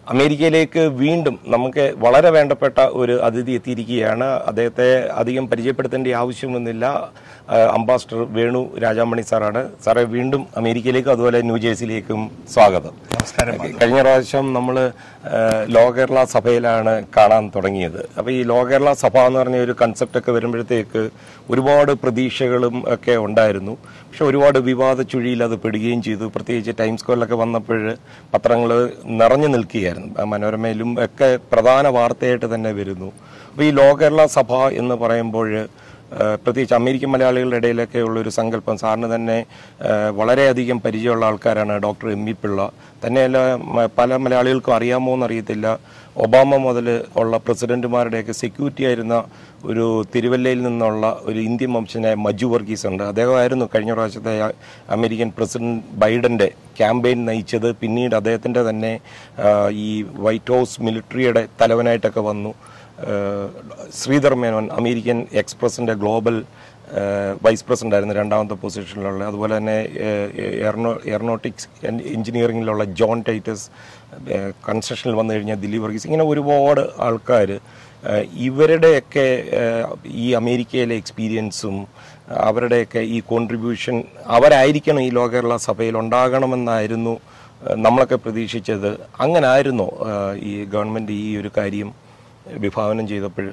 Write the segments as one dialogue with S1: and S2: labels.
S1: അമേരിക്കയിലേക്ക് വീണ്ടും നമുക്ക് വളരെ വേണ്ടപ്പെട്ട ഒരു അതിഥി എത്തിയിരിക്കുകയാണ് അദ്ദേഹത്തെ അധികം പരിചയപ്പെടുത്തേണ്ട ആവശ്യമൊന്നുമില്ല ആ, അംബാസഡർ വേണു രാജാമണി സാറാണ് സാറേ വീണ്ടും അമേരിക്കയിലേക്കും അതുപോലെ ന്യൂജേഴ്സിയിലേക്കും സ്വാഗതം
S2: നമസ്കാരം
S1: കഴിഞ്ഞ പ്രാവശ്യം നമ്മൾ ലോ കേരള സഭയിലാണ് കാണാൻ തുടങ്ങിയത് അപ്പോൾ ഈ ലോ കേരള സഭ എന്ന് പറഞ്ഞ ഒരു കൺസെപ്റ്റ് ഒക്കെ വരുമ്പോഴത്തേക്ക് ഒരുപാട് പ്രതീക്ഷകളും ഒക്കെ ഉണ്ടായിരുന്നു പക്ഷെ ഒരുപാട് വിവാദ ചുഴിയിൽ അത് പെടുകയും ചെയ്തു പ്രത്യേകിച്ച് ടൈം സ്ക്വയറിലൊക്കെ വന്നപ്പോൾ പത്രങ്ങൾ നിറഞ്ഞു നിൽക്കുകയായിരുന്നു ആ മനോരമയിലും ഒക്കെ പ്രധാന വാർത്തയായിട്ട് തന്നെ വരുന്നു അപ്പോൾ ഈ ലോ കേരള സഭ എന്ന് പറയുമ്പോൾ ഏഹ് പ്രത്യേകിച്ച് അമേരിക്കൻ മലയാളികളുടെ ഇടയിലൊക്കെ ഉള്ള ഒരു സങ്കല്പം സാറിന് തന്നെ ഏഹ് വളരെയധികം പരിചയമുള്ള ആൾക്കാരാണ് ഡോക്ടർ എം വി പിള്ള തന്നെയല്ല മ- പല മലയാളികൾക്കും അറിയാമോ എന്നറിയത്തില്ല ഒബാമ മുതൽ ഉള്ള പ്രസിഡന്റുമാരുടെയൊക്കെ സെക്യൂരിറ്റി ആയിരുന്ന ഒരു തിരുവല്ലയിൽ നിന്നുള്ള ഒരു ഇന്ത്യൻ വംശനായ മജു വർഗീസ് ഉണ്ട് അദ്ദേഹമായിരുന്നു കഴിഞ്ഞ പ്രാവശ്യത്തെ ആ അമേരിക്കൻ പ്രസിഡന്റ് ബൈഡന്റെ ക്യാമ്പയിൻ നയിച്ചത് പിന്നീട് അദ്ദേഹത്തിന്റെ തന്നെ ആ, ഈ വൈറ്റ് ഹൗസ് മിലിറ്ററിയുടെ തലവനായിട്ടൊക്കെ വന്നു ഏഹ് ശ്രീധർ മേനോൻ അമേരിക്കൻ എക്സ്പ്രസിന്റെ ഗ്ലോബൽ ഏഹ് വൈസ് പ്രസിഡന്റ് ആയിരുന്നു രണ്ടാമത്തെ പൊസിഷനിലുള്ള അതുപോലെ തന്നെ ഏഹ് എയർനോ എയറോനോട്ടിക്സ് എഞ്ചിനീയറിംഗിലുള്ള ജോൺ ടൈറ്റസ് ഏഹ് കൺസ്ട്രക്ഷനിൽ വന്നു കഴിഞ്ഞാൽ ദിലീപ് വർഗീസ് ഇങ്ങനെ ഒരുപാട് ആൾക്കാർ ഇവരുടെയൊക്കെ ഏഹ് ഈ അമേരിക്കയിലെ എക്സ്പീരിയൻസും അവരുടെയൊക്കെ ഈ കോൺട്രിബ്യൂഷൻ അവരായിരിക്കണം ഈ ലോ കേരള സഭയിൽ ഉണ്ടാകണമെന്നായിരുന്നു ഏഹ് നമ്മളൊക്കെ പ്രതീക്ഷിച്ചത് അങ്ങനെ ആയിരുന്നോ ഏഹ് ഈ ഗവൺമെന്റ് ഈ ഒരു കാര്യം വിഭാവനം ചെയ്തപ്പോൾ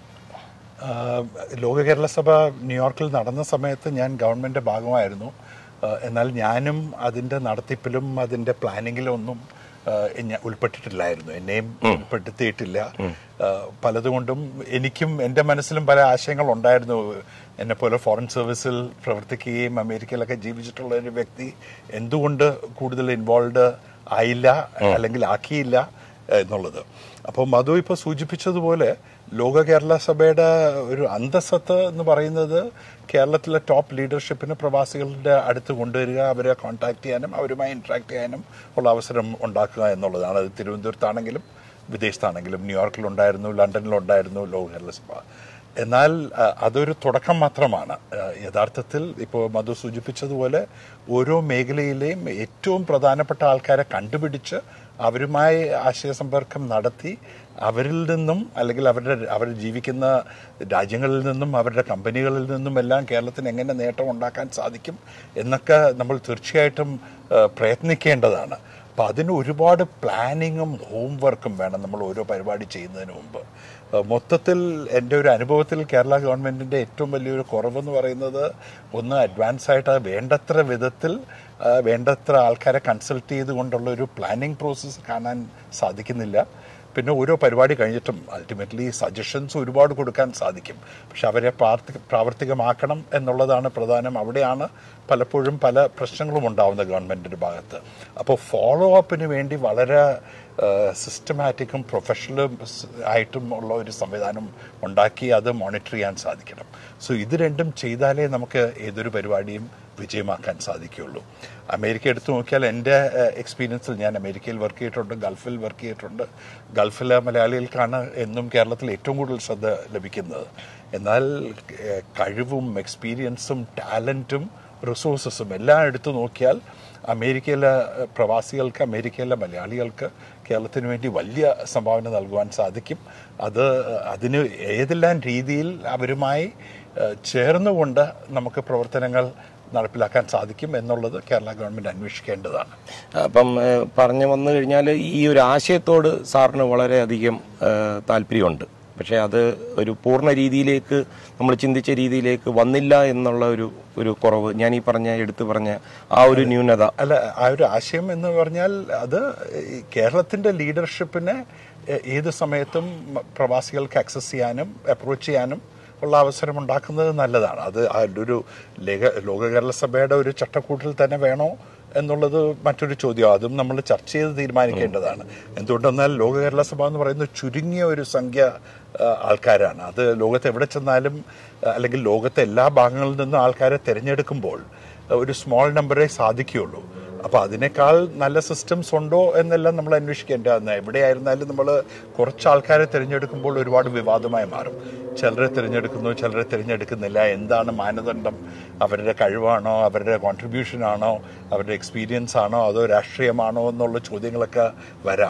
S2: ആഹ് ലോക കേരള സഭ ന്യൂയോർക്കിൽ നടന്ന സമയത്ത് ഞാൻ ഗവൺമെന്റ് ഭാഗമായിരുന്നു ആഹ് എന്നാൽ ഞാനും അതിന്റെ നടത്തിപ്പിലും അതിന്റെ പ്ലാനിങ്ങിലും ഒന്നും ആഹ് ഞാൻ ഉൾപ്പെട്ടിട്ടില്ലായിരുന്നു എന്നെയും ഉൾപ്പെടുത്തിയിട്ടില്ല ആഹ് പലതുകൊണ്ടും എനിക്കും എൻ്റെ മനസ്സിലും പല ആശയങ്ങൾ ഉണ്ടായിരുന്നു എന്നെ പോലെ ഫോറിൻ സർവീസിൽ പ്രവർത്തിക്കുകയും അമേരിക്കയിലൊക്കെ ജീവിച്ചിട്ടുള്ള ഒരു വ്യക്തി എന്തുകൊണ്ട് കൂടുതൽ ഇൻവോൾവ് ആയില്ല അല്ലെങ്കിൽ ആക്കിയില്ല എന്നുള്ളത് അപ്പോൾ മധു ഇപ്പോൾ സൂചിപ്പിച്ചതുപോലെ ലോക കേരള സഭയുടെ ഒരു അന്തസ്സത്ത് എന്ന് പറയുന്നത് കേരളത്തിലെ ടോപ്പ് ലീഡർഷിപ്പിന് പ്രവാസികളുടെ അടുത്ത് കൊണ്ടുവരിക അവരെ കോൺടാക്ട് ചെയ്യാനും അവരുമായി ഇന്ററാക്ട് ചെയ്യാനും ഉള്ള അവസരം ഉണ്ടാക്കുക എന്നുള്ളതാണ് അത് തിരുവനന്തപുരത്താണെങ്കിലും വിദേശത്താണെങ്കിലും ന്യൂയോർക്കിലുണ്ടായിരുന്നു ലണ്ടനിലുണ്ടായിരുന്നു ലോക കേരള സഭ എന്നാൽ ആ, അതൊരു തുടക്കം മാത്രമാണ് ആ, യഥാർത്ഥത്തിൽ ഇപ്പോൾ മധു സൂചിപ്പിച്ചതുപോലെ ഓരോ മേഖലയിലെയും ഏറ്റവും പ്രധാനപ്പെട്ട ആൾക്കാരെ കണ്ടുപിടിച്ച് അവരുമായി ആശയസമ്പർക്കം നടത്തി അവരിൽ നിന്നും അല്ലെങ്കിൽ അവരുടെ അവർ ജീവിക്കുന്ന രാജ്യങ്ങളിൽ നിന്നും അവരുടെ കമ്പനികളിൽ നിന്നും എല്ലാം കേരളത്തിന് എങ്ങനെ നേട്ടം ഉണ്ടാക്കാൻ സാധിക്കും എന്നൊക്കെ നമ്മൾ തീർച്ചയായിട്ടും ആ, പ്രയത്നിക്കേണ്ടതാണ് അപ്പം അതിന് ഒരുപാട് പ്ലാനിങ്ങും ഹോംവർക്കും വേണം നമ്മൾ ഓരോ പരിപാടി ചെയ്യുന്നതിന് മുമ്പ് ഏഹ് മൊത്തത്തിൽ എൻ്റെ ഒരു അനുഭവത്തിൽ കേരള ഗവൺമെൻറ്റിൻ്റെ ഏറ്റവും വലിയൊരു കുറവെന്ന് പറയുന്നത് ഒന്ന് അഡ്വാൻസ് ആയിട്ട് അത് വേണ്ടത്ര വിധത്തിൽ ആ, വേണ്ടത്ര ആൾക്കാരെ കൺസൾട്ട് ചെയ്തുകൊണ്ടുള്ള ഒരു പ്ലാനിങ് പ്രോസസ്സ് കാണാൻ സാധിക്കുന്നില്ല പിന്നെ ഓരോ പരിപാടി കഴിഞ്ഞിട്ടും അൾട്ടിമേറ്റ്ലി സജഷൻസ് ഒരുപാട് കൊടുക്കാൻ സാധിക്കും പക്ഷെ അവരെ പ്രാർത്ഥി പ്രാവർത്തികമാക്കണം എന്നുള്ളതാണ് പ്രധാനം അവിടെയാണ് പലപ്പോഴും പല പ്രശ്നങ്ങളും ഉണ്ടാവുന്നത് ഗവൺമെൻറ്റിൻ്റെ ഭാഗത്ത് അപ്പോൾ ഫോളോ അപ്പിന് വേണ്ടി വളരെ സിസ്റ്റമാറ്റിക്കും പ്രൊഫഷണലും ആയിട്ടും ഉള്ള ഒരു സംവിധാനം ഉണ്ടാക്കി അത് മോണിറ്റർ ചെയ്യാൻ സാധിക്കണം സോ ഇത് രണ്ടും ചെയ്താലേ നമുക്ക് ഏതൊരു പരിപാടിയും വിജയമാക്കാൻ സാധിക്കുകയുള്ളൂ അമേരിക്ക എടുത്തു നോക്കിയാൽ എൻ്റെ എക്സ്പീരിയൻസിൽ ഞാൻ അമേരിക്കയിൽ വർക്ക് ചെയ്തിട്ടുണ്ട് ഗൾഫിൽ വർക്ക് ചെയ്തിട്ടുണ്ട് ഗൾഫിലെ മലയാളികൾക്കാണ് എന്നും കേരളത്തിൽ ഏറ്റവും കൂടുതൽ ശ്രദ്ധ ലഭിക്കുന്നത് എന്നാൽ ഏഹ്, കഴിവും എക്സ്പീരിയൻസും ടാലൻറ്റും റിസോഴ്സസും എല്ലാം എടുത്തു നോക്കിയാൽ അമേരിക്കയിലെ ഏഹ്, പ്രവാസികൾക്ക് അമേരിക്കയിലെ മലയാളികൾക്ക് കേരളത്തിന് വേണ്ടി വലിയ സംഭാവന നൽകുവാൻ സാധിക്കും അത് അതിന് ഏതെല്ലാം രീതിയിൽ അവരുമായി ഏഹ്, ചേർന്നുകൊണ്ട് നമുക്ക് പ്രവർത്തനങ്ങൾ നടപ്പിലാക്കാൻ സാധിക്കും എന്നുള്ളത് കേരള ഗവൺമെന്റ് അന്വേഷിക്കേണ്ടതാണ്
S1: അപ്പം ഏഹ്, പറഞ്ഞു വന്നു കഴിഞ്ഞാൽ ഈ ഒരു ആശയത്തോട് സാറിന് വളരെയധികം ഏഹ്, താല്പര്യമുണ്ട് പക്ഷേ അത് ഒരു പൂർണ്ണ രീതിയിലേക്ക് നമ്മൾ ചിന്തിച്ച രീതിയിലേക്ക് വന്നില്ല എന്നുള്ള ഒരു ഒരു കുറവ് ഞാൻ ഈ പറഞ്ഞ എടുത്തു പറഞ്ഞ ആ ഒരു ന്യൂനത
S2: അല്ല ആ ഒരു ആശയം എന്ന് പറഞ്ഞാൽ അത് ഈ കേരളത്തിന്റെ ലീഡർഷിപ്പിനെ എ- ഏത് സമയത്തും പ്രവാസികൾക്ക് ആക്സസ് ചെയ്യാനും അപ്രോച്ച് ചെയ്യാനും ഉള്ള അവസരം ഉണ്ടാക്കുന്നത് നല്ലതാണ് അത് ഒരു ലേഖ ലോക കേരള സഭയുടെ ഒരു ചട്ടക്കൂട്ടിൽ തന്നെ വേണോ എന്നുള്ളത് മറ്റൊരു ചോദ്യം അതും നമ്മൾ ചർച്ച ചെയ്ത് തീരുമാനിക്കേണ്ടതാണ് എന്തുകൊണ്ടെന്നാൽ ലോക കേരള സഭ എന്ന് പറയുന്നത് ചുരുങ്ങിയ ഒരു സംഖ്യ ആ, ആൾക്കാരാണ് അത് ലോകത്ത് എവിടെ ചെന്നാലും ആ, അല്ലെങ്കിൽ ലോകത്തെ എല്ലാ ഭാഗങ്ങളിൽ നിന്നും ആൾക്കാരെ തിരഞ്ഞെടുക്കുമ്പോൾ ഒരു സ്മോൾ നമ്പറേ സാധിക്കുകയുള്ളൂ അപ്പൊ അതിനേക്കാൾ നല്ല സിസ്റ്റംസ് ഉണ്ടോ എന്നെല്ലാം നമ്മൾ അന്വേഷിക്കേണ്ടതാണ് എവിടെയായിരുന്നാലും നമ്മൾ കുറച്ച് ആൾക്കാരെ തിരഞ്ഞെടുക്കുമ്പോൾ ഒരുപാട് വിവാദമായി മാറും ചിലരെ തിരഞ്ഞെടുക്കുന്നു ചിലരെ തിരഞ്ഞെടുക്കുന്നില്ല എന്താണ് മാനദണ്ഡം അവരുടെ കഴിവാണോ അവരുടെ കോൺട്രിബ്യൂഷൻ ആണോ അവരുടെ എക്സ്പീരിയൻസ് ആണോ അതോ രാഷ്ട്രീയമാണോ എന്നുള്ള ചോദ്യങ്ങളൊക്കെ വരാം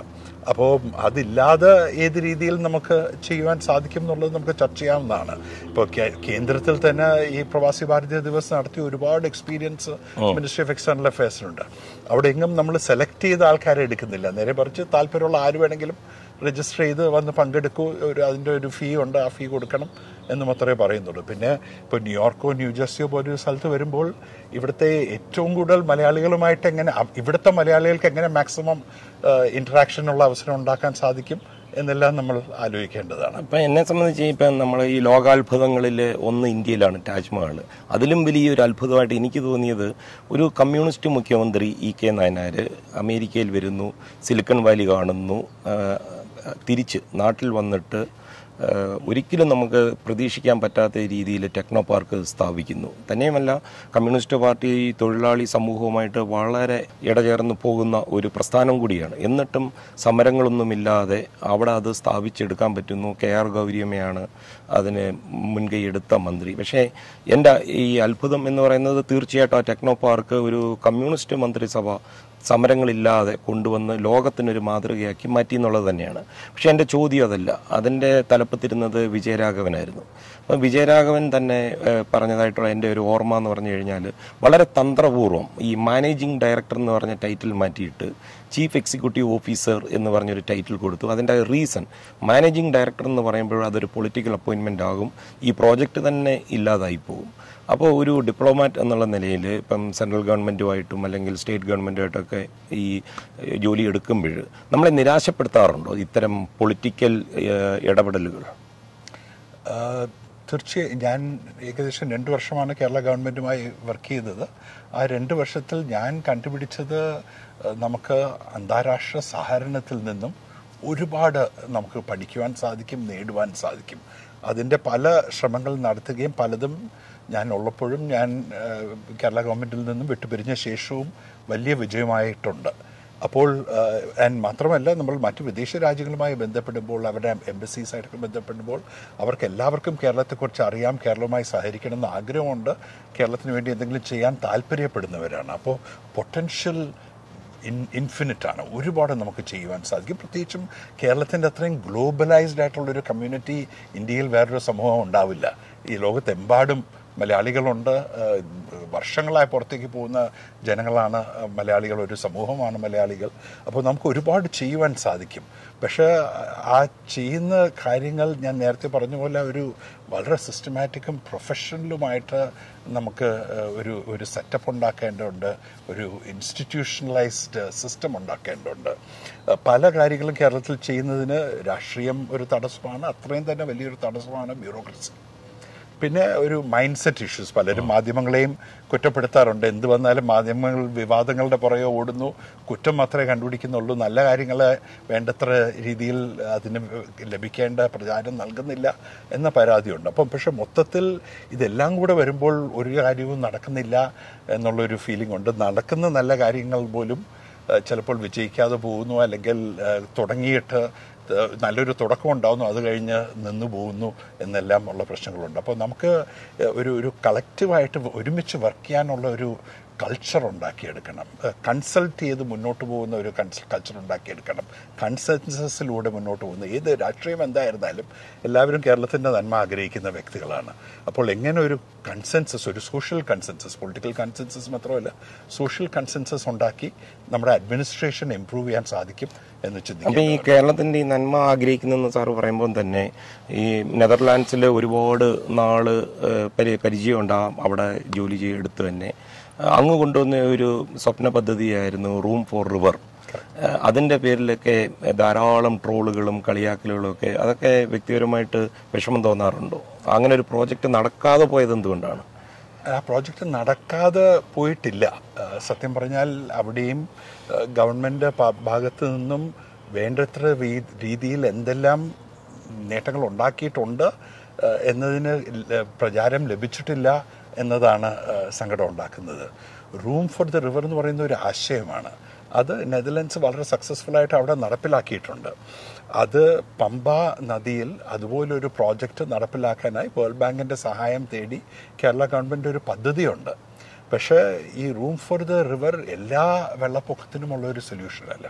S2: അപ്പോൾ അതില്ലാതെ ഏത് രീതിയിൽ നമുക്ക് ചെയ്യുവാൻ സാധിക്കും എന്നുള്ളത് നമുക്ക് ചർച്ച ചെയ്യാവുന്നതാണ് ഇപ്പോൾ കേന്ദ്രത്തിൽ തന്നെ ഈ പ്രവാസി ഭാരതീയ ദിവസ് നടത്തിയ ഒരുപാട് എക്സ്പീരിയൻസ് മിനിസ്ട്രി ഓഫ് എക്സ്റ്റേണൽ അഫയേഴ്സിനുണ്ട് അവിടെ എങ്ങും നമ്മൾ സെലക്ട് ചെയ്ത ആൾക്കാരെ എടുക്കുന്നില്ല നേരെ പറിച്ച് താല്പര്യമുള്ള ആര് വേണമെങ്കിലും രജിസ്റ്റർ ചെയ്ത് വന്ന് പങ്കെടുക്കൂ ഒരു അതിൻ്റെ ഒരു ഫീ ഉണ്ട് ആ ഫീ കൊടുക്കണം എന്ന് മാത്രമേ പറയുന്നുള്ളൂ പിന്നെ ഇപ്പോൾ ന്യൂയോർക്കോ ന്യൂജേഴ്സിയോ പോലൊരു സ്ഥലത്ത് വരുമ്പോൾ ഇവിടുത്തെ ഏറ്റവും കൂടുതൽ മലയാളികളുമായിട്ട് എങ്ങനെ അ- ഇവിടുത്തെ മലയാളികൾക്ക് എങ്ങനെ മാക്സിമം ഇൻട്രാക്ഷനുള്ള അവസരം ഉണ്ടാക്കാൻ സാധിക്കും എന്നെല്ലാം നമ്മൾ ആലോചിക്കേണ്ടതാണ്
S1: ഇപ്പം എന്നെ സംബന്ധിച്ച് ഇപ്പം നമ്മൾ ഈ ലോകാത്ഭുതങ്ങളിൽ ഒന്ന് ഇന്ത്യയിലാണ് താജ്മഹൽ അതിലും വലിയൊരു അത്ഭുതമായിട്ട് എനിക്ക് തോന്നിയത് ഒരു കമ്മ്യൂണിസ്റ്റ് മുഖ്യമന്ത്രി ഇ കെ നായനാർ അമേരിക്കയിൽ വരുന്നു സിലിക്കൺ വാലി കാണുന്നു ആ, തിരിച്ച് നാട്ടിൽ വന്നിട്ട് ആ, ഒരിക്കലും നമുക്ക് പ്രതീക്ഷിക്കാൻ പറ്റാത്ത രീതിയിൽ ടെക്നോ പാർക്ക് സ്ഥാപിക്കുന്നു തന്നെയുമല്ല കമ്മ്യൂണിസ്റ്റ് പാർട്ടി തൊഴിലാളി സമൂഹവുമായിട്ട് വളരെ ഇടചേർന്ന് പോകുന്ന ഒരു പ്രസ്ഥാനം കൂടിയാണ് എന്നിട്ടും സമരങ്ങളൊന്നുമില്ലാതെ അവിടെ അത് സ്ഥാപിച്ചെടുക്കാൻ പറ്റുന്നു കെ ആർ ഗൗരിയമ്മയാണ് അതിന് മുൻകൈ എടുത്ത മന്ത്രി പക്ഷേ എൻ്റെ ഈ അത്ഭുതം എന്ന് പറയുന്നത് തീർച്ചയായിട്ടും ആ ടെക്നോ പാർക്ക് ഒരു കമ്മ്യൂണിസ്റ്റ് മന്ത്രിസഭ സമരങ്ങളില്ലാതെ കൊണ്ടുവന്ന് ലോകത്തിനൊരു മാതൃകയാക്കി മാറ്റി എന്നുള്ളത് തന്നെയാണ് പക്ഷേ എൻ്റെ ചോദ്യം അതല്ല അതിൻ്റെ തലപ്പത്തിരുന്നത് വിജയരാഘവനായിരുന്നു അപ്പം വിജയരാഘവൻ തന്നെ ഏഹ്, പറഞ്ഞതായിട്ടുള്ള എൻ്റെ ഒരു ഓർമ്മ എന്ന് പറഞ്ഞു കഴിഞ്ഞാൽ വളരെ തന്ത്രപൂർവ്വം ഈ മാനേജിംഗ് ഡയറക്ടർ എന്ന് പറഞ്ഞ ടൈറ്റിൽ മാറ്റിയിട്ട് ചീഫ് എക്സിക്യൂട്ടീവ് ഓഫീസർ എന്ന് പറഞ്ഞൊരു ടൈറ്റിൽ കൊടുത്തു അതിൻ്റെ റീസൺ മാനേജിംഗ് ഡയറക്ടർ എന്ന് പറയുമ്പോൾ അതൊരു പൊളിറ്റിക്കൽ അപ്പോയിൻമെൻ്റ് ആകും ഈ പ്രോജക്റ്റ് തന്നെ ഇല്ലാതായി പോകും അപ്പോൾ ഒരു ഡിപ്ലോമാറ്റ് എന്നുള്ള നിലയിൽ ഇപ്പം സെൻട്രൽ ഗവൺമെൻറ്റുമായിട്ടും അല്ലെങ്കിൽ സ്റ്റേറ്റ് ഗവൺമെൻറ്റുമായിട്ടൊക്കെ ഈ ഏഹ്, ജോലി എടുക്കുമ്പോൾ നമ്മളെ നിരാശപ്പെടുത്താറുണ്ടോ ഇത്തരം പൊളിറ്റിക്കൽ ഏഹ്, ഇടപെടലുകൾ
S2: ആഹ് തീർച്ചയായും ഞാൻ ഏകദേശം രണ്ട് വർഷമാണ് കേരള ഗവൺമെൻറ്റുമായി വർക്ക് ചെയ്തത് ആ രണ്ട് വർഷത്തിൽ ഞാൻ കണ്ടുപിടിച്ചത് ആഹ് നമുക്ക് അന്താരാഷ്ട്ര സഹകരണത്തിൽ നിന്നും ഒരുപാട് നമുക്ക് പഠിക്കുവാൻ സാധിക്കും നേടുവാൻ സാധിക്കും അതിൻ്റെ പല ശ്രമങ്ങൾ നടത്തുകയും പലതും ഞാൻ ഉള്ളപ്പോഴും ഞാൻ ആഹ് കേരള ഗവൺമെൻറ്റിൽ നിന്നും വിട്ടുപിരിഞ്ഞ ശേഷവും വലിയ വിജയമായിട്ടുണ്ട് അപ്പോൾ ആൻഡ് മാത്രമല്ല നമ്മൾ മറ്റു വിദേശ രാജ്യങ്ങളുമായി ബന്ധപ്പെടുമ്പോൾ അവരുടെ എംബസീസായിട്ടൊക്കെ ബന്ധപ്പെടുമ്പോൾ അവർക്ക് എല്ലാവർക്കും കേരളത്തെക്കുറിച്ച് അറിയാം കേരളവുമായി സഹകരിക്കണമെന്ന് ആഗ്രഹമുണ്ട് കേരളത്തിന് വേണ്ടി എന്തെങ്കിലും ചെയ്യാൻ താല്പര്യപ്പെടുന്നവരാണ് അപ്പോൾ പൊട്ടൻഷ്യൽ ഇൻ ഇൻഫിനിറ്റ് ആണ് ഒരുപാട് നമുക്ക് ചെയ്യുവാൻ സാധിക്കും പ്രത്യേകിച്ചും കേരളത്തിൻ്റെ അത്രയും ഗ്ലോബലൈസ്ഡ് ആയിട്ടുള്ള ഒരു കമ്മ്യൂണിറ്റി ഇന്ത്യയിൽ വേറൊരു സമൂഹം ഉണ്ടാവില്ല ഈ ലോകത്തെമ്പാടും മലയാളികളുണ്ട് ഏഹ് വർഷങ്ങളായി പുറത്തേക്ക് പോകുന്ന ജനങ്ങളാണ് ഏഹ് മലയാളികൾ ഒരു സമൂഹമാണ് മലയാളികൾ അപ്പോൾ നമുക്ക് ഒരുപാട് ചെയ്യുവാൻ സാധിക്കും പക്ഷേ ആ ചെയ്യുന്ന കാര്യങ്ങൾ ഞാൻ നേരത്തെ പറഞ്ഞ പോലെ ഒരു വളരെ സിസ്റ്റമാറ്റിക്കും പ്രൊഫഷണലുമായിട്ട് നമുക്ക് ഏഹ് ഒരു ഒരു സെറ്റപ്പ് ഉണ്ടാക്കേണ്ടതുണ്ട് ഒരു ഇൻസ്റ്റിറ്റ്യൂഷണലൈസ്ഡ് സിസ്റ്റം ഉണ്ടാക്കേണ്ടതുണ്ട് ഏഹ് പല കാര്യങ്ങളും കേരളത്തിൽ ചെയ്യുന്നതിന് രാഷ്ട്രീയം ഒരു തടസ്സമാണ് അത്രയും തന്നെ വലിയൊരു തടസ്സമാണ് ബ്യൂറോക്രസി പിന്നെ ഒരു മൈൻഡ് സെറ്റ് ഇഷ്യൂസ് പലരും മാധ്യമങ്ങളെയും കുറ്റപ്പെടുത്താറുണ്ട് എന്ത് വന്നാലും മാധ്യമങ്ങൾ വിവാദങ്ങളുടെ പുറകെ ഓടുന്നു കുറ്റം മാത്രമേ കണ്ടുപിടിക്കുന്നുള്ളൂ നല്ല കാര്യങ്ങളെ വേണ്ടത്ര രീതിയിൽ അതിന് ലഭിക്കേണ്ട പ്രചാരം നൽകുന്നില്ല എന്ന പരാതിയുണ്ട് അപ്പം പക്ഷെ മൊത്തത്തിൽ ഇതെല്ലാം കൂടെ വരുമ്പോൾ ഒരു കാര്യവും നടക്കുന്നില്ല എന്നുള്ളൊരു ഫീലിംഗ് ഉണ്ട് നടക്കുന്ന നല്ല കാര്യങ്ങൾ പോലും ഏഹ് ചിലപ്പോൾ വിജയിക്കാതെ പോകുന്നു അല്ലെങ്കിൽ ഏഹ് തുടങ്ങിയിട്ട് ഏഹ് നല്ലൊരു തുടക്കം ഉണ്ടാവുന്നു അത് കഴിഞ്ഞ് നിന്നു പോകുന്നു എന്നെല്ലാം ഉള്ള പ്രശ്നങ്ങളുണ്ട് അപ്പോൾ നമുക്ക് ഏഹ് ഒരു ഒരു കളക്റ്റീവായിട്ട് ഒരുമിച്ച് വർക്ക് ചെയ്യാനുള്ള ഒരു കൾച്ചർ ഉണ്ടാക്കിയെടുക്കണം കൺസൾട്ട് ചെയ്ത് മുന്നോട്ട് പോകുന്ന ഒരു കൾച്ചർ ഉണ്ടാക്കിയെടുക്കണം കൺസെൻസസിലൂടെ മുന്നോട്ട് പോകുന്ന ഏത് രാഷ്ട്രീയം എന്തായിരുന്നാലും എല്ലാവരും കേരളത്തിൻ്റെ നന്മ ആഗ്രഹിക്കുന്ന വ്യക്തികളാണ് അപ്പോൾ എങ്ങനെ ഒരു കൺസെൻസസ് ഒരു സോഷ്യൽ കൺസെൻസസ് പൊളിറ്റിക്കൽ കൺസെൻസസ് മാത്രമല്ല സോഷ്യൽ കൺസെൻസസ് ഉണ്ടാക്കി നമ്മുടെ അഡ്മിനിസ്ട്രേഷൻ ഇംപ്രൂവ് ചെയ്യാൻ സാധിക്കും എന്ന് ചിന്തിക്കും
S1: അപ്പൊ ഈ കേരളത്തിന്റെ ഈ നന്മ ആഗ്രഹിക്കുന്നെന്ന് സാറ് പറയുമ്പോൾ തന്നെ ഈ നെതർലാൻഡ്സിൽ ഒരുപാട് നാള് ഏഹ്, പരി- പരിചയമുണ്ടാകും അവിടെ ജോലി ചെയ്തെടുത്ത് തന്നെ അങ്ങ് കൊണ്ടുവന്ന ഒരു സ്വപ്ന പദ്ധതിയായിരുന്നു റൂം ഫോർ റിവർ അതിന്റെ പേരിലൊക്കെ ധാരാളം ട്രോളുകളും കളിയാക്കലുകളും ഒക്കെ അതൊക്കെ വ്യക്തിപരമായിട്ട് വിഷമം തോന്നാറുണ്ടോ അങ്ങനെ ഒരു പ്രോജക്റ്റ് നടക്കാതെ പോയത് എന്തുകൊണ്ടാണ്
S2: ആ പ്രോജക്റ്റ് നടക്കാതെ പോയിട്ടില്ല ആ, സത്യം പറഞ്ഞാൽ അവിടെയും ആ, ഗവൺമെന്റ് പ- ഭാഗത്ത് നിന്നും വേണ്ടത്ര രീ- രീതിയിൽ എന്തെല്ലാം നേട്ടങ്ങൾ ഉണ്ടാക്കിയിട്ടുണ്ട് ആ, എന്നതിന് ല- പ്രചാരം ലഭിച്ചിട്ടില്ല എന്നതാണ് ആ, സങ്കടം ഉണ്ടാക്കുന്നത് റൂം ഫോർ ദ റിവർ എന്ന് പറയുന്ന ഒരു ആശയമാണ് അത് നെതർലൻഡ്സ് വളരെ സക്സസ്ഫുൾ ആയിട്ട് അവിടെ നടപ്പിലാക്കിയിട്ടുണ്ട് അത് പമ്പ നദിയിൽ അതുപോലൊരു പ്രോജക്റ്റ് നടപ്പിലാക്കാനായി വേൾഡ് ബാങ്കിന്റെ സഹായം തേടി കേരള ഗവൺമെന്റ് ഒരു പദ്ധതിയുണ്ട് പക്ഷേ ഈ റൂം ഫോർ ദ റിവർ എല്ലാ വെള്ളപ്പൊക്കത്തിനുമുള്ള ഒരു സൊല്യൂഷൻ അല്ല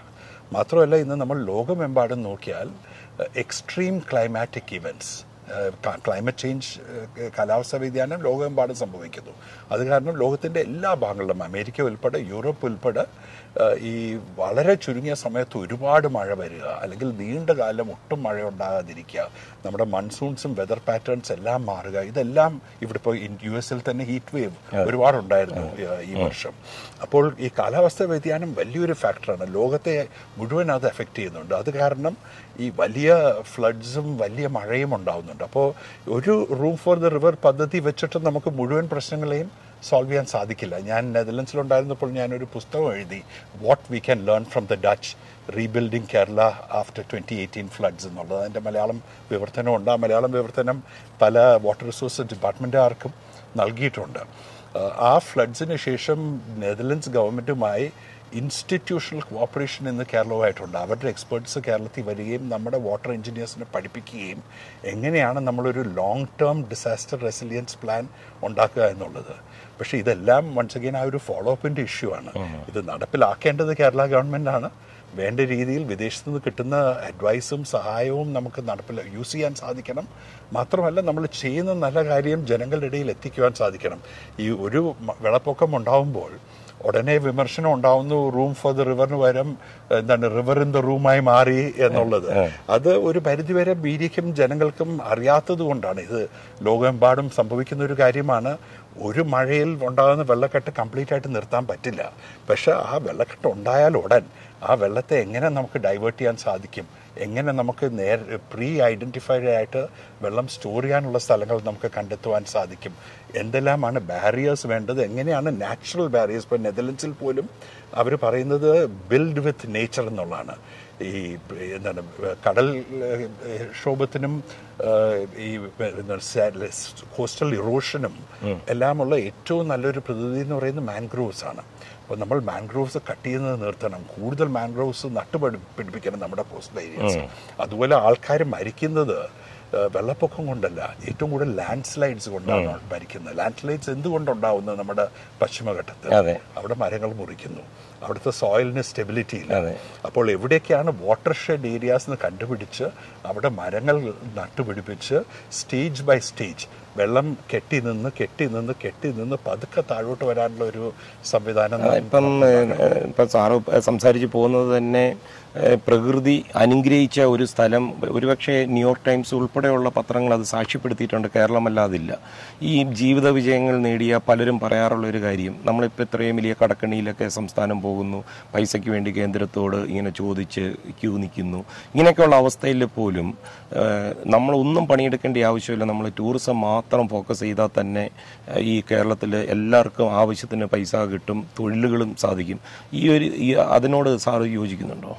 S2: മാത്രമല്ല ഇന്ന് നമ്മൾ ലോകമെമ്പാടും നോക്കിയാൽ extreme climatic events climate change കാലാവസ്ഥാ വ്യതിയാനം ലോകമെമ്പാടും സംഭവിക്കുന്നു അത് കാരണം ലോകത്തിൻ്റെ എല്ലാ ഭാഗങ്ങളിലും അമേരിക്ക ഉൾപ്പെടെ യൂറോപ്പ് ഉൾപ്പെടെ ഏഹ്, ഈ വളരെ ചുരുങ്ങിയ സമയത്ത് ഒരുപാട് മഴ വരിക അല്ലെങ്കിൽ നീണ്ട കാലം ഒട്ടും മഴ ഉണ്ടാകാതിരിക്കുക നമ്മുടെ മൺസൂൺസും വെതർ പാറ്റേൺസ് എല്ലാം മാറുക ഇതെല്ലാം ഇവിടെ ഇപ്പോൾ യു എസിൽ തന്നെ ഹീറ്റ് വേവ് ഒരുപാടുണ്ടായിരുന്നു ഏഹ്, ഈ വർഷം അപ്പോൾ ഈ കാലാവസ്ഥാ വ്യതിയാനം വലിയൊരു ഫാക്ടറാണ് ലോകത്തെ മുഴുവൻ അത് എഫക്റ്റ് ചെയ്യുന്നുണ്ട് അത് കാരണം ഈ വലിയ ഫ്ലഡ്സും വലിയ മഴയും ഉണ്ടാവുന്നുണ്ട് അപ്പോൾ ഒരു റൂം ഫോർ ദ റിവർ പദ്ധതി വെച്ചിട്ട് നമുക്ക് മുഴുവൻ പ്രശ്നങ്ങളെയും സോൾവ് ചെയ്യാൻ സാധിക്കില്ല ഞാൻ നെതർലൻഡ്സിലുണ്ടായിരുന്നപ്പോൾ ഞാനൊരു പുസ്തകം എഴുതി what we can learn from the Dutch rebuilding Kerala after twenty eighteen floods എന്നുള്ളത് അതിൻ്റെ മലയാളം വിവർത്തനമുണ്ട് ആ മലയാളം വിവർത്തനം പല വാട്ടർ റിസോഴ്സ് ഡിപ്പാർട്ട്മെൻറ്റുകാർക്കും നൽകിയിട്ടുണ്ട് ആഹ് ആ ഫ്ലഡ്സിന് ശേഷം നെതർലൻഡ്സ് ഗവൺമെൻറ്റുമായി ഇൻസ്റ്റിറ്റ്യൂഷണൽ കോപ്പറേഷൻ ഇന്ന് കേരളവുമായിട്ടുണ്ട് അവരുടെ എക്സ്പേർട്സ് കേരളത്തിൽ വരികയും നമ്മുടെ വാട്ടർ എഞ്ചിനീയേഴ്സിനെ പഠിപ്പിക്കുകയും എങ്ങനെയാണ് നമ്മളൊരു long term disaster resilience plan ഉണ്ടാക്കുക എന്നുള്ളത് പക്ഷേ ഇതെല്ലാം വൺസ് അഗെയിൻ ആ ഒരു ഫോളോ അപ്പിൻ്റെ ഇഷ്യൂ ആണ് ഇത് നടപ്പിലാക്കേണ്ടത് കേരള ഗവൺമെൻറ്റാണ് വേണ്ട രീതിയിൽ വിദേശത്തു നിന്ന് കിട്ടുന്ന അഡ്വൈസും സഹായവും നമുക്ക് നടപ്പിൽ യൂസ് ചെയ്യാൻ സാധിക്കണം മാത്രമല്ല നമ്മൾ ചെയ്യുന്ന നല്ല കാര്യം ജനങ്ങളുടെ ഇടയിൽ എത്തിക്കുവാൻ സാധിക്കണം ഈ ഒരു മ- വെള്ളപ്പൊക്കം ഉണ്ടാവുമ്പോൾ ഉടനെ വിമർശനം ഉണ്ടാവുന്നു റൂം ഫോർ ദ റിവറിന് പകരം എന്താണ് റിവർ ഇൻ ദ റൂമായി മാറി എന്നുള്ളത് അത് ഒരു പരിധിവരെ മീഡിയയ്ക്കും ജനങ്ങൾക്കും അറിയാത്തത് കൊണ്ടാണ് ഇത് ലോകമെമ്പാടും സംഭവിക്കുന്ന ഒരു കാര്യമാണ് ഒരു മഴയിൽ ഉണ്ടാകുന്ന വെള്ളക്കെട്ട് കംപ്ലീറ്റ് ആയിട്ട് നിർത്താൻ പറ്റില്ല പക്ഷെ ആ വെള്ളക്കെട്ട് ഉണ്ടായാൽ ഉടൻ ആ വെള്ളത്തെ എങ്ങനെ നമുക്ക് ഡൈവേർട്ട് ചെയ്യാൻ സാധിക്കും എങ്ങനെ നമുക്ക് നേർ പ്രീ ഐഡൻറ്റിഫൈഡ് ആയിട്ട് വെള്ളം സ്റ്റോർ ചെയ്യാനുള്ള സ്ഥലങ്ങൾ നമുക്ക് കണ്ടെത്തുവാൻ സാധിക്കും എന്തെല്ലാമാണ് ബാരിയേഴ്സ് വേണ്ടത് എങ്ങനെയാണ് നാച്ചുറൽ ബാരിയേഴ്സ് ഇപ്പോൾ നെതർലൻഡ്സിൽ പോലും അവർ പറയുന്നത് ബിൽഡ് വിത്ത് നേച്ചർ എന്നുള്ളതാണ് ഈ എന്താണ് കടൽ ഏഹ്, ക്ഷോഭത്തിനും ഏഹ്, ഈ എന്താണ് കോസ്റ്റൽ ഇറോഷനും എല്ലാമുള്ള ഏറ്റവും നല്ലൊരു പ്രതിനിധി എന്ന് പറയുന്നത് മാൻഗ്രോവ്സ് ആണ് അപ്പോൾ നമ്മൾ മാൻഗ്രോവ്സ് കട്ട് ചെയ്യുന്നത് നിർത്തണം കൂടുതൽ മാൻഗ്രോവ്സ് നട്ടുപടി പിടിപ്പിക്കണം നമ്മുടെ കോസ്റ്റൽ ഏരിയസ് അതുപോലെ ആൾക്കാർ മരിക്കുന്നത് ഏഹ്, വെള്ളപ്പൊക്കം കൊണ്ടല്ല ഏറ്റവും കൂടുതൽ ലാൻഡ് സ്ലൈഡ്സ് കൊണ്ടാണ് മരിക്കുന്നത് ലാൻഡ് സ്ലൈഡ്സ് എന്തുകൊണ്ടുണ്ടാവുന്നത് നമ്മുടെ പശ്ചിമഘട്ടത്തിൽ
S1: അതെ.
S2: അവിടെ മരങ്ങൾ മുറിക്കുന്നു അവിടുത്തെ സോയിലിന് സ്റ്റെബിലിറ്റി ഇല്ല
S1: അതെ.
S2: അപ്പോൾ എവിടെയൊക്കെയാണ് വാട്ടർ ഷെഡ് ഏരിയാസ് എന്ന് കണ്ടുപിടിച്ച് അവിടെ മരങ്ങൾ നട്ടുപിടിപ്പിച്ച് സ്റ്റേജ് ബൈ സ്റ്റേജ് വെള്ളം കെട്ടി നിന്ന് കെട്ടി നിന്ന് കെട്ടി നിന്ന് പതുക്കെ താഴോട്ട് വരാനുള്ള ഒരു സംവിധാനം നാം
S1: ഇപ്പം ഏഹ്, ഇപ്പം സാറ് സംസാരിച്ച് പോകുന്നത് തന്നെ ഏഹ്, പ്രകൃതി അനുഗ്രഹിച്ച ഒരു സ്ഥലം ഒരുപക്ഷെ ന്യൂയോർക്ക് ടൈംസ് ഉൾപ്പെടെയുള്ള പത്രങ്ങൾ അത് സാക്ഷ്യപ്പെടുത്തിയിട്ടുണ്ട് കേരളമല്ലാതില്ല ഈ ജീവിത വിജയങ്ങൾ നേടിയ പലരും പറയാറുള്ള ഒരു കാര്യം നമ്മളിപ്പോൾ ഇത്രയും വലിയ കടക്കണിയിലൊക്കെ സംസ്ഥാനം പോകുന്നു പൈസയ്ക്ക് വേണ്ടി കേന്ദ്രത്തോട് ഇങ്ങനെ ചോദിച്ച് ക്യൂ നിൽക്കുന്നു ഇങ്ങനെയൊക്കെയുള്ള അവസ്ഥയിൽ പോലും ഏഹ്, നമ്മളൊന്നും പണിയെടുക്കേണ്ട ആവശ്യമില്ല നമ്മൾ ടൂറിസം മാത്രം ഫോക്കസ് ചെയ്താൽ തന്നെ ഏഹ്, ഈ കേരളത്തിൽ എല്ലാവർക്കും ആവശ്യത്തിന് പൈസ കിട്ടും തൊഴിലുകളും സാധിക്കും ഈ ഒരു ഈ അതിനോട് സാറ് യോജിക്കുന്നുണ്ടോ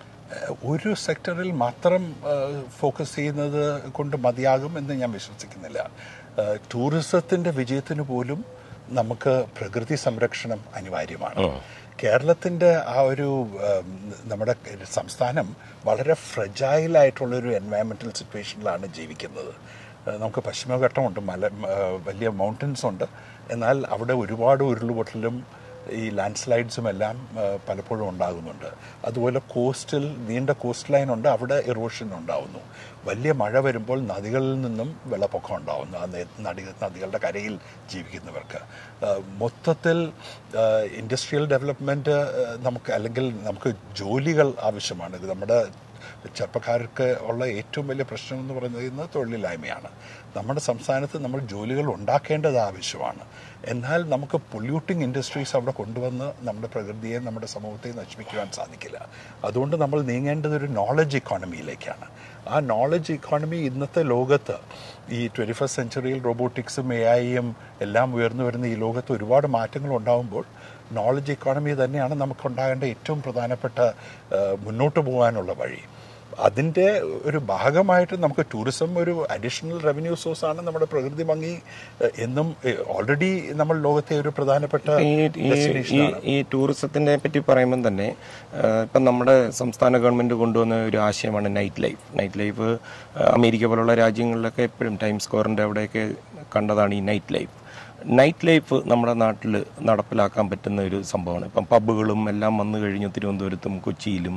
S2: ഒരു സെക്ടറിൽ മാത്രം ഫോക്കസ് ചെയ്യുന്നത് കൊണ്ട് മതിയാകും എന്ന് ഞാൻ വിശ്വസിക്കുന്നില്ല ഏഹ്, ടൂറിസത്തിന്റെ വിജയത്തിന് പോലും നമുക്ക് പ്രകൃതി സംരക്ഷണം അനിവാര്യമാണ് കേരളത്തിന്റെ ആ ഒരു ഏഹ്, നമ്മുടെ സംസ്ഥാനം വളരെ ഫ്രജൈൽ ആയിട്ടുള്ള ഒരു എൻവയറമെന്റൽ സിറ്റുവേഷനിലാണ് ജീവിക്കുന്നത് ഏഹ്, നമുക്ക് പശ്ചിമഘട്ടമുണ്ട് മല ഏഹ്, വലിയ മൗണ്ടൻസ് ഉണ്ട് എന്നാൽ അവിടെ ഒരുപാട് ഉരുളുപൊട്ടലും ഈ ലാൻഡ് സ്ലൈഡ്സും എല്ലാം ആ, പലപ്പോഴും ഉണ്ടാകുന്നുണ്ട് അതുപോലെ കോസ്റ്റിൽ നീണ്ട കോസ്റ്റ് ലൈൻ ഉണ്ട് അവിടെ ഇറോഷൻ ഉണ്ടാവുന്നു വലിയ മഴ വരുമ്പോൾ നദികളിൽ നിന്നും വെള്ളപ്പൊക്കം ഉണ്ടാവുന്നു ആ നദി നടി- നദികളുടെ കരയിൽ ജീവിക്കുന്നവർക്ക് ആ, മൊത്തത്തിൽ ഇൻഡസ്ട്രിയൽ ഡെവലപ്മെൻറ്റ് നമുക്ക് അല്ലെങ്കിൽ നമുക്ക് ജോലികൾ ആവശ്യമാണ് ഇത് നമ്മുടെ ചെറുപ്പക്കാർക്ക് ഉള്ള ഏറ്റവും വലിയ പ്രശ്നം എന്ന് പറയുന്നത് തൊഴിലില്ലായ്മയാണ് നമ്മുടെ സംസ്ഥാനത്ത് നമ്മൾ ജോലികൾ ഉണ്ടാക്കേണ്ടത് ആവശ്യമാണ് എന്നാൽ നമുക്ക് പൊല്യൂട്ടിംഗ് ഇൻഡസ്ട്രീസ് അവിടെ കൊണ്ടുവന്ന് നമ്മുടെ പ്രകൃതിയെ നമ്മുടെ സമൂഹത്തെ നശിപ്പിക്കുവാൻ സാധിക്കില്ല അതുകൊണ്ട് നമ്മൾ നീങ്ങേണ്ടത് ഒരു നോളജ് ഇക്കോണമിയിലേക്കാണ് ആ നോളജ് ഇക്കോണമി ഇന്നത്തെ ലോകത്ത് ഈ ട്വൻറ്റി ഫസ്റ്റ് സെഞ്ചുറിയിൽ റോബോട്ടിക്സും എ ഐയും എല്ലാം ഉയർന്നു വരുന്ന ഈ ലോകത്ത് ഒരുപാട് മാറ്റങ്ങൾ ഉണ്ടാകുമ്പോൾ നോളജ് ഇക്കോണമി തന്നെയാണ് നമുക്കുണ്ടാകേണ്ട ഏറ്റവും പ്രധാനപ്പെട്ട ആ, മുന്നോട്ട് പോകാനുള്ള വഴി അതിൻ്റെ ഒരു ഭാഗമായിട്ട് നമുക്ക് ടൂറിസം ഒരു അഡീഷണൽ റവന്യൂ സോഴ്സ് ആണ് നമ്മുടെ പ്രകൃതി ഭംഗി ആ, എന്നും ഓൾറെഡി നമ്മൾ ലോകത്തെ ഒരു പ്രധാനപ്പെട്ട
S1: ഈ ഈ-
S2: destination
S1: ഈ
S2: ആണ്.
S1: ഈ ടൂറിസത്തിനെ പറ്റി പറയുമ്പം തന്നെ ആ, ഇപ്പം നമ്മുടെ സംസ്ഥാന ഗവൺമെന്റ് കൊണ്ടുവന്ന ഒരു ആശയമാണ് night life night life America പോലുള്ള രാജ്യങ്ങളിലൊക്കെ എപ്പോഴും ടൈം സ്ക്വയറിൻ്റെ അവിടെയൊക്കെ കണ്ടതാണ് ഈ നൈറ്റ് ലൈഫ് നൈറ്റ് ലൈഫ് നമ്മുടെ നാട്ടിൽ നടപ്പിലാക്കാൻ പറ്റുന്ന ഒരു സംഭവമാണ് ഇപ്പം പബ്ബുകളും എല്ലാം വന്നു കഴിഞ്ഞു തിരുവനന്തപുരത്തും കൊച്ചിയിലും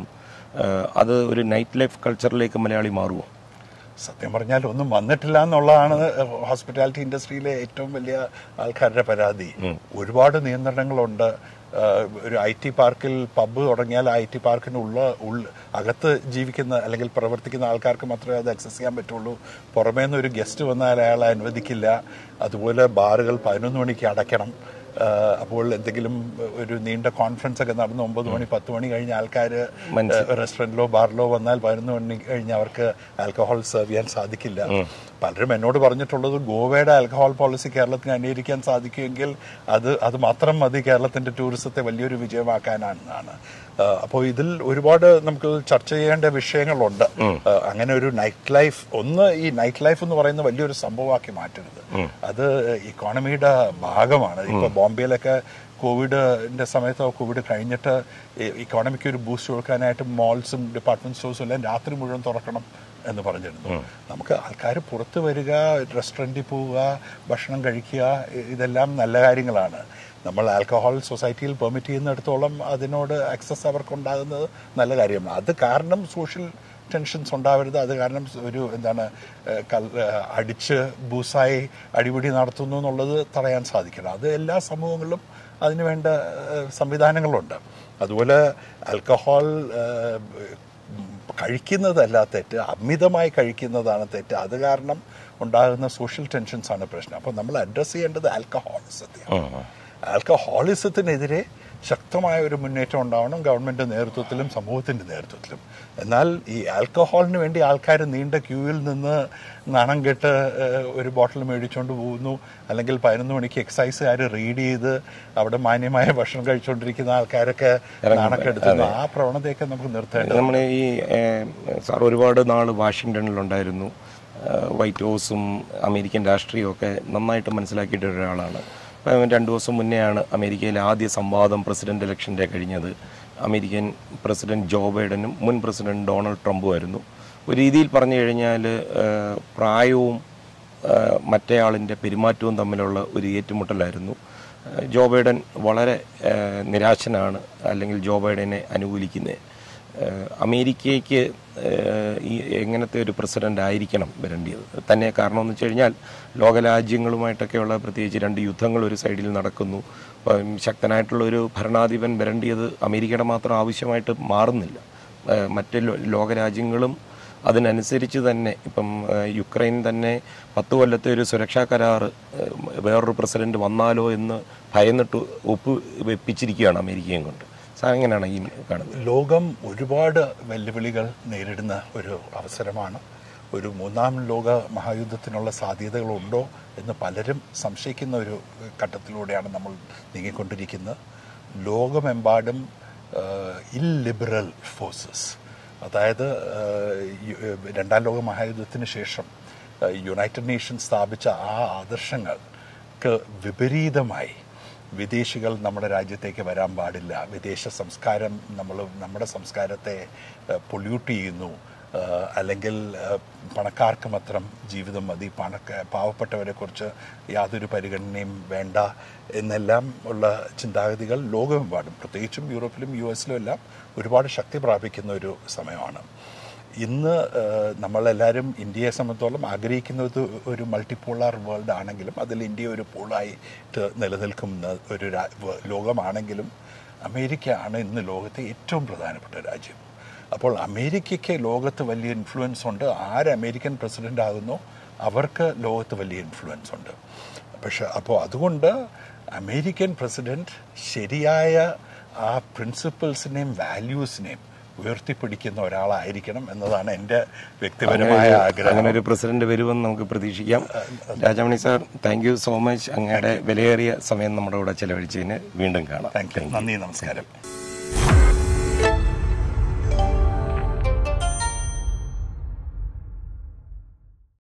S1: ഏഹ് അത് ഒരു നൈറ്റ് ലൈഫ് കൾച്ചറിലേക്ക് മലയാളി മാറുമോ
S2: സത്യം പറഞ്ഞാൽ ഒന്നും വന്നിട്ടില്ല എന്നുള്ളതാണ് ഹോസ്പിറ്റാലിറ്റി ഇൻഡസ്ട്രിയിലെ ഏറ്റവും വലിയ ആൾക്കാരുടെ പരാതി ഒരുപാട് നിയന്ത്രണങ്ങളുണ്ട് ആഹ് ഒരു ഐ ടി പാർക്കിൽ പബ്ബ് തുടങ്ങിയാൽ ഐ ടി പാർക്കിന് ഉള്ള ഉൾ അകത്ത് ജീവിക്കുന്ന അല്ലെങ്കിൽ പ്രവർത്തിക്കുന്ന ആൾക്കാർക്ക് മാത്രമേ അത് ആക്സസ് ചെയ്യാൻ പറ്റുള്ളൂ പുറമേ നിന്ന് ഒരു ഗസ്റ്റ് വന്നാൽ അയാളെ അനുവദിക്കില്ല അതുപോലെ ബാറുകൾ പതിനൊന്ന് മണിക്ക് അടയ്ക്കണം ആഹ് അപ്പോൾ എന്തെങ്കിലും ഒരു നീണ്ട കോൺഫറൻസ് ഒക്കെ നടന്ന് ഒമ്പത് മണി പത്ത് മണി കഴിഞ്ഞ ആൾക്കാർ റെസ്റ്റോറൻറ്റിലോ ബാറിലോ വന്നാൽ പതിനൊന്ന് മണി കഴിഞ്ഞ് അവർക്ക് ആൽക്കഹോൾ സെർവ് ചെയ്യാൻ സാധിക്കില്ല പലരും എന്നോട് പറഞ്ഞിട്ടുള്ളത് ഗോവയുടെ ആൽക്കഹോൾ പോളിസി കേരളത്തിന് അംഗീകരിക്കാൻ സാധിക്കുമെങ്കിൽ അത് അത് മാത്രം മതി കേരളത്തിന്റെ ടൂറിസത്തെ വലിയൊരു വിജയമാക്കാനാണെന്നാണ് അപ്പോൾ ഇതിൽ ഒരുപാട് നമുക്ക് ചർച്ച ചെയ്യേണ്ട വിഷയങ്ങളുണ്ട് ആ, അങ്ങനെ ഒരു നൈറ്റ് ലൈഫ് ഒന്ന് ഈ നൈറ്റ് ലൈഫ് എന്ന് പറയുന്ന വലിയൊരു സംഭവമാക്കി മാറ്റരുത് അത് ഇക്കോണമിയുടെ ഭാഗമാണ് ഇപ്പൊ ബോംബെയിലൊക്കെ കോവിഡിന്റെ സമയത്തോ കോവിഡ് കഴിഞ്ഞിട്ട് ഇക്കോണമിക്ക് ഒരു ബൂസ്റ്റ് കൊടുക്കാനായിട്ട് മോൾസും ഡിപ്പാർട്ട്മെന്റ് സ്റ്റോഴ്സും എല്ലാം രാത്രി മുഴുവൻ തുറക്കണം എന്ന് പറഞ്ഞിരുന്നു നമുക്ക് ആൾക്കാർ പുറത്ത് വരിക റെസ്റ്റോറൻറ്റിൽ പോവുക ഭക്ഷണം കഴിക്കുക ഇ- ഇതെല്ലാം നല്ല കാര്യങ്ങളാണ് നമ്മൾ ആൽക്കഹോൾ സൊസൈറ്റിയിൽ പെർമിറ്റ് ചെയ്യുന്നിടത്തോളം അതിനോട് ആക്സസ് അവർക്കുണ്ടാകുന്നത് നല്ല കാര്യമാണ് അത് കാരണം സോഷ്യൽ ടെൻഷൻസ് ഉണ്ടാവരുത് അത് കാരണം ഒരു എന്താണ് ഏഹ്, കൽ- ഏഹ്, അടിച്ച് ബൂസായി അടിപിടി നടത്തുന്നു എന്നുള്ളത് തടയാൻ സാധിക്കണം അത് എല്ലാ സമൂഹങ്ങളിലും അതിനുവേണ്ട ഏഹ്, സംവിധാനങ്ങളുണ്ട് അതുപോലെ ആൽക്കഹോൾ ഏഹ്, കഴിക്കുന്നതല്ല തെറ്റ് അമിതമായി കഴിക്കുന്നതാണ് തെറ്റ് അത് കാരണം ഉണ്ടാകുന്ന സോഷ്യൽ ടെൻഷൻസ് ആണ് പ്രശ്നം അപ്പോൾ നമ്മൾ അഡ്രസ്സ് ചെയ്യേണ്ടത് ആൽക്കഹോളിസത്തെയാണ് ആൽക്കഹോളിസത്തിനെതിരെ ശക്തമായ ഒരു മുന്നേറ്റം ഉണ്ടാവണം ഗവൺമെന്റ് നേതൃത്വത്തിലും സമൂഹത്തിന്റെ നേതൃത്വത്തിലും എന്നാൽ ഈ ആൽക്കഹോളിന് വേണ്ടി ആൾക്കാർ നീണ്ട ക്യൂവിൽ നിന്ന് നാണം കെട്ട് ഏഹ്, ഒരു ബോട്ടിൽ മേടിച്ചുകൊണ്ട് പോകുന്നു അല്ലെങ്കിൽ പതിനൊന്ന് മണിക്ക് എക്സൈസുകാർ റീഡ് ചെയ്ത് അവിടെ മാന്യമായ ഭക്ഷണം കഴിച്ചുകൊണ്ടിരിക്കുന്ന ആൾക്കാരൊക്കെ നാണക്കെടുത്തുന്നു ആ പ്രവണതയൊക്കെ നമുക്ക് നിർത്തേണ്ടത്
S1: നമ്മൾ ഈ ഏഹ്, സാർ ഒരുപാട് നാൾ വാഷിങ്ടണിലുണ്ടായിരുന്നു ഏഹ്, വൈറ്റ് ഹൗസും അമേരിക്കൻ രാഷ്ട്രീയവും ഒക്കെ നന്നായിട്ട് മനസ്സിലാക്കിയിട്ട് ഒരാളാണ് അപ്പം രണ്ട് ദിവസം മുന്നെയാണ് അമേരിക്കയിലെ ആദ്യ സംവാദം പ്രസിഡന്റ് ഇലക്ഷൻ്റെ കഴിഞ്ഞത് അമേരിക്കൻ പ്രസിഡന്റ് ജോ ബൈഡനും മുൻ പ്രസിഡന്റ് ഡൊണാൾഡ് ട്രംപുമായിരുന്നു ഒരു രീതിയിൽ പറഞ്ഞു കഴിഞ്ഞാൽ ഏഹ്, പ്രായവും ഏഹ്, മറ്റേയാളിൻ്റെ പെരുമാറ്റവും തമ്മിലുള്ള ഒരു ഏറ്റുമുട്ടലായിരുന്നു ഏഹ്, ജോ ബൈഡൻ വളരെ ഏഹ്, നിരാശനാണ് അല്ലെങ്കിൽ ജോ ബൈഡനെ അനുകൂലിക്കുന്നത് ഏഹ്, അമേരിക്കയ്ക്ക് ഏഹ്, ഈ എങ്ങനത്തെ ഒരു പ്രസിഡന്റ് ആയിരിക്കണം വരേണ്ടത് തന്നെ കാരണം എന്ന് വെച്ച് കഴിഞ്ഞാൽ ലോകരാജ്യങ്ങളുമായിട്ടൊക്കെയുള്ള പ്രത്യേകിച്ച് രണ്ട് യുദ്ധങ്ങൾ ഒരു സൈഡിൽ നടക്കുന്നു അപ്പം ശക്തനായിട്ടുള്ള ഒരു ഭരണാധിപൻ വരേണ്ടിയത് അമേരിക്കയുടെ മാത്രം ആവശ്യമായിട്ട് മാറുന്നില്ല ഏഹ്, മറ്റ് ലോ- ലോകരാജ്യങ്ങളും അതിനനുസരിച്ച് തന്നെ ഇപ്പം ഏഹ്, യുക്രൈൻ തന്നെ പത്ത് കൊല്ലത്തെ ഒരു സുരക്ഷാ കരാർ ഏഹ്, വേറൊരു പ്രസിഡന്റ് വന്നാലോ എന്ന് ഭയന്നിട്ട് ഒപ്പ് വെപ്പിച്ചിരിക്കുകയാണ് അമേരിക്കയും കൊണ്ട് സാർ എങ്ങനെയാണ് ഈ കാണുന്നത്
S2: ലോകം ഒരുപാട് വെല്ലുവിളികൾ നേരിടുന്ന ഒരു അവസരമാണ് ഒരു മൂന്നാം ലോക മഹായുദ്ധത്തിനുള്ള സാധ്യതകളുണ്ടോ എന്ന് പലരും സംശയിക്കുന്ന ഒരു ഘട്ടത്തിലൂടെയാണ് നമ്മൾ നീങ്ങിക്കൊണ്ടിരിക്കുന്നത് ലോകമെമ്പാടും ഇല്ലിബറൽ ഫോഴ്സസ് അതായത് ആഹ്, യു- ഏഹ്, രണ്ടാം ലോക മഹായുദ്ധത്തിന് ശേഷം ആഹ്, യുണൈറ്റഡ് നേഷൻ സ്ഥാപിച്ച ആ ആദർശങ്ങൾക്ക് വിപരീതമായി വിദേശികൾ നമ്മുടെ രാജ്യത്തേക്ക് വരാൻ പാടില്ല വിദേശ സംസ്കാരം നമ്മൾ നമ്മുടെ സംസ്കാരത്തെ പൊല്യൂട്ട് ചെയ്യുന്നു ആ, അല്ലെങ്കിൽ ആ, പണക്കാർക്ക് മാത്രം ജീവിതം മതി പണക്ക പാവപ്പെട്ടവരെ കുറിച്ച് യാതൊരു പരിഗണനയും വേണ്ട എന്നെല്ലാം ഉള്ള ചിന്താഗതികൾ ലോകമെമ്പാടും പ്രത്യേകിച്ചും യൂറോപ്പിലും യു എസിലും എല്ലാം ഒരുപാട് ശക്തി പ്രാപിക്കുന്ന ഒരു സമയമാണ് ഇന്ന് ഏഹ്, നമ്മളെല്ലാവരും ഇന്ത്യയെ സംബന്ധിച്ചോളം ആഗ്രഹിക്കുന്നത് ഒരു മൾട്ടിപോളാർ വേൾഡ് ആണെങ്കിലും അതിൽ ഇന്ത്യ ഒരു പോളായിട്ട് നിലനിൽക്കുന്ന ഒരു രാ- വ- ലോകമാണെങ്കിലും അമേരിക്ക ആണ് ഇന്ന് ലോകത്തെ ഏറ്റവും പ്രധാനപ്പെട്ട രാജ്യം അപ്പോൾ അമേരിക്കയ്ക്ക് ലോകത്ത് വലിയ ഇൻഫ്ലുവൻസ് ഉണ്ട് ആര് അമേരിക്കൻ പ്രസിഡന്റ് ആകുന്നോ അവർക്ക് ലോകത്ത് വലിയ ഇൻഫ്ലുവൻസ് ഉണ്ട് പക്ഷെ അപ്പോൾ അതുകൊണ്ട് അമേരിക്കൻ പ്രസിഡന്റ് ശരിയായ ആ പ്രിൻസിപ്പിൾസിനെയും വാല്യൂസിനെയും ഉയർത്തിപ്പിടിക്കുന്ന ഒരാളായിരിക്കണം എന്നതാണ് എൻ്റെ വ്യക്തിപരമായ ആഗ്രഹം
S1: അങ്ങനെ ഒരു പ്രസിഡന്റ് വരുമെന്ന് നമുക്ക് പ്രതീക്ഷിക്കാം Rajamani sir thank you so much അങ്ങയുടെ വിലയേറിയ സമയം നമ്മുടെ കൂടെ ചെലവഴിച്ചതിന് വീണ്ടും കാണാം
S2: താങ്ക് യു നന്ദി നമസ്കാരം